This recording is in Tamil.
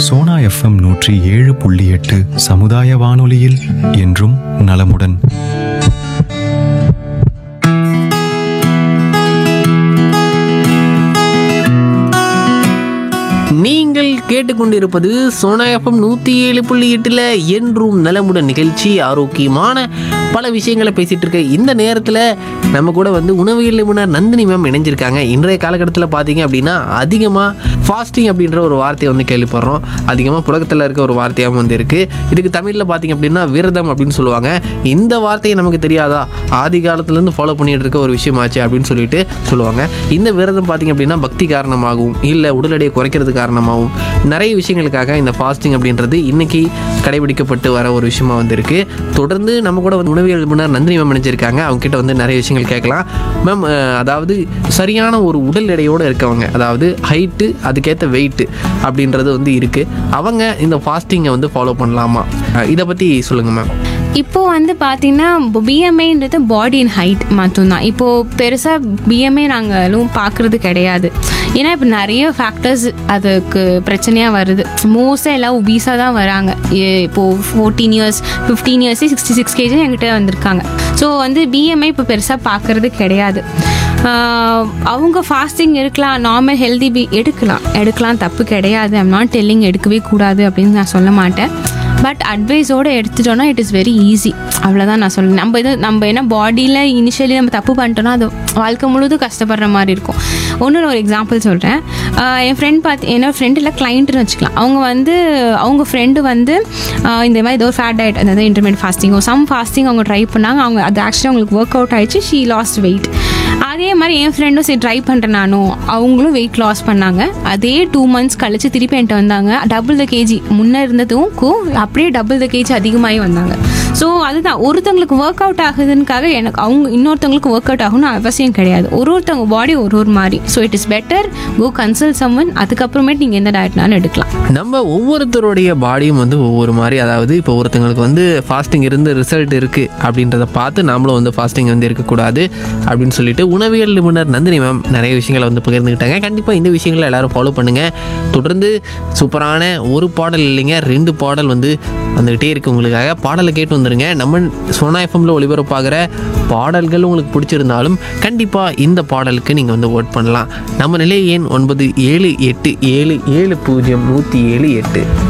சோனா எஃப்எம் நூற்றி ஏழு புள்ளி எட்டு சமுதாய வானொலியில் என்றும் நலமுடன் நீங்கள் கேட்டுக்கொண்டிருப்பது சோனா எஃப்எம் நூற்றி ஏழு புள்ளி எட்டில் என்றும் நலமுடன் நிகழ்ச்சி ஆரோக்கியமான பல விஷயங்களை பேசிகிட்டு இருக்க இந்த நேரத்தில் நம்ம கூட வந்து உணவியல் நிபுணர் நந்தினி மேம் இணைஞ்சிருக்காங்க இன்றைய காலகட்டத்தில் பார்த்தீங்க அப்படின்னா அதிகமாக ஃபாஸ்டிங் அப்படின்ற ஒரு வார்த்தையை வந்து கேள்விப்படுறோம் அதிகமாக புழக்கத்தில் இருக்க ஒரு வார்த்தையாகவும் வந்து இருக்குது இதுக்கு தமிழில் பார்த்தீங்க அப்படின்னா விரதம் அப்படின்னு சொல்லுவாங்க இந்த வார்த்தையை நமக்கு தெரியாதா ஆதி காலத்துலேருந்து ஃபாலோ பண்ணிட்டு இருக்க ஒரு விஷயமாச்சு அப்படின்னு சொல்லிட்டு சொல்லுவாங்க இந்த விரதம் பார்த்தீங்க அப்படின்னா பக்தி காரணமாகவும் இல்லை உடல் எடையை குறைக்கிறது காரணமாகவும் நிறைய விஷயங்களுக்காக இந்த ஃபாஸ்டிங் அப்படின்றது இன்னைக்கு கடைபிடிக்கப்பட்டு வர ஒரு விஷயமா வந்திருக்கு தொடர்ந்து நம்ம கூட வந்து உணவியல் நிபுணர் நந்தினி மேம் நினைச்சிருக்காங்க அவங்க கிட்ட வந்து நிறைய விஷயங்கள் கேட்கலாம் மேம் அதாவது சரியான ஒரு உடல் எடையோடு இருக்கவங்க அதாவது ஹைட்டு அதுக்கேற்ற வெயிட்டு அப்படின்றது வந்து இருக்குது அவங்க இந்த ஃபாஸ்டிங்கை வந்து ஃபாலோ பண்ணலாமா அஹ் இதை பற்றி சொல்லுங்கள் மேம் இப்போ வந்து பார்த்தீங்கன்னா பிஎம்ஐன்றது பாடி அண்ட் ஹைட் மட்டும்தான் இப்போது பெருசாக பிஎம்ஐ நாங்களும் பார்க்குறது கிடையாது ஏன்னா இப்போ நிறைய ஃபேக்டர்ஸ் அதுக்கு பிரச்சனையாக வருது மோஸ்ட்டாக எல்லாம் ஒபீஸாக தான் வராங்க ஏ- இப்போது ஃபோர்டீன் இயர்ஸ் ஃபிஃப்டீன் இயர்ஸே சிக்ஸ்டி சிக்ஸ் கேஜி என்கிட்ட வந்திருக்காங்க ஸோ வந்து பிஎம்ஐ இப்போ பெருசாக பார்க்குறது கிடையாது ஆஹ் அவங்க ஃபாஸ்டிங் இருக்கலாம் நார்மல் ஹெல்தி பி எடுக்கலாம் எடுக்கலாம் தப்பு கிடையாது ஐம் நாட் டெல்லிங் எடுக்கவே கூடாது அப்படின்னு நான் சொல்ல மாட்டேன் பட் அட்வைஸோடு எடுத்துட்டோன்னா இட் இஸ் வெரி ஈஸி அவ்வளோதான் நான் சொல்லுவேன் நம்ம இது நம்ம என்ன பாடியில் இனிஷியலி நம்ம தப்பு பண்ணிட்டோம்னா அது வாழ்க்கை முழுதும் கஷ்டப்படுற மாதிரி இருக்கும் ஒன்று ஒரு எக்ஸாம்பிள் சொல்கிறேன் என் ஃப்ரெண்ட் பார்த்து என்னோட ஃப்ரெண்ட் இல்லை கிளைண்ட்டுன்னு வச்சுக்கலாம் அவங்க வந்து அவங்க ஃப்ரெண்டு வந்து ஆஹ் இந்த மாதிரி ஏதோ ஃபேட் டயட் அதாவது இன்டர்மீடியட் ஃபாஸ்டிங்கோ சம் ஃபாஸ்டிங் அவங்க ட்ரை பண்ணாங்க அவங்க அது ஆக்சுவலி அவங்களுக்கு ஒர்க் அவுட் ஆயிடுச்சு ஷீ லாஸ்ட் வெயிட் அதே மாதிரி என் ஃப்ரெண்டும் சரி ட்ரை பண்ணுறேன் நானும் அவங்களும் வெயிட் லாஸ் பண்ணாங்க அதே டூ மந்த்ஸ் கழிச்சு திருப்பி என்கிட்ட வந்தாங்க டபுள் த கேஜி முன்னே இருந்ததுக்கும் அப்படியே டபுள் த கேஜி அதிகமாகி வந்தாங்க ஸோ அதுதான் ஒருத்தவங்களுக்கு ஒர்க் அவுட் ஆகுதுன்னுக்காக எனக்கு அவங்க இன்னொருத்தவங்களுக்கு ஒர்க் அவுட் ஆகணும்னு அவசியம் கிடையாது ஒரு ஒருத்தவங்க பாடி ஒரு ஒரு மாதிரி so it is better go consult someone அதுக்கப்புறமேட்டு நீங்கள் எந்த டயட்னாலும் எடுக்கலாம் நம்ம ஒவ்வொருத்தருடைய பாடியும் வந்து ஒவ்வொரு மாதிரி அதாவது இப்போ ஒருத்தங்களுக்கு வந்து ஃபாஸ்டிங் இருந்து ரிசல்ட் இருக்குது அப்படின்றத பார்த்து நாமளும் வந்து ஃபாஸ்டிங் வந்து இருக்கக்கூடாது அப்படின்னு சொல்லிட்டு உணவியல் நிபுணர் நந்தினி மேம் நிறைய விஷயங்களை வந்து பகிர்ந்துக்கிட்டாங்க கண்டிப்பாக இந்த விஷயங்களை எல்லாரும் ஃபாலோ பண்ணுங்கள் தொடர்ந்து சூப்பரான ஒரு பாடல் இல்லைங்க ரெண்டு பாடல் வந்து வந்துக்கிட்டே இருக்கு உங்களுக்காக பாடலை கேட்டு வந்துருங்க நம்ம சோனா எஃப்எம்ல ஒளிபரப்பாகிற பாடல்கள் உங்களுக்கு பிடிச்சிருந்தாலும் கண்டிப்பாக இந்த பாடலுக்கு நீங்கள் வந்து ஓட் பண்ணலாம் நம்ம நிலை எண் ஒன்பது ஏழு எட்டு ஏழு ஏழு பூஜ்ஜியம் நூற்றி ஏழு எட்டு